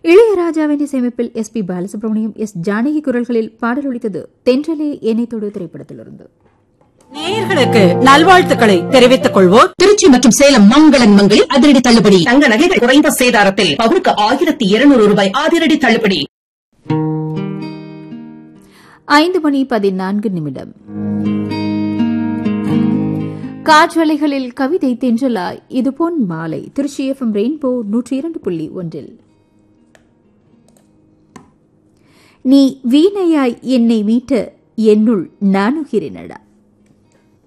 இளையராஜாவின் இசையமைப்பில் S P Balasubrahmanyam S Janaki குரல்களில் பாடல் ஒழித்தது தென்றலே என்னை தொடு திரைப்படத்திலிருந்து நேயர்களுக்கு நல்வாழ்த்துக்களை தெரிவித்துக் கொள்வோர் திருச்சி மற்றும் சேலம் மங்களன் மங்களில் அதிரடி தள்ளுபடி தங்க நகைகள் குறைந்த சேதாரத்தில் பவுனுக்கு ஆயிரத்தி இருநூறு ரூபாய் அதிரடி தள்ளுபடி ஐந்து மணி பதினான்கு நிமிடம் காற்றலைகளில் கவிதை தென்றலாய் இது பொன் மாலை திருச்சி எஃப்எம் ரெயின்போ நூற்றி இரண்டு புள்ளி ஒன்றில் நீ வீணையாய் என்னை மீட்ட என்னுள் நானுகிறேனடா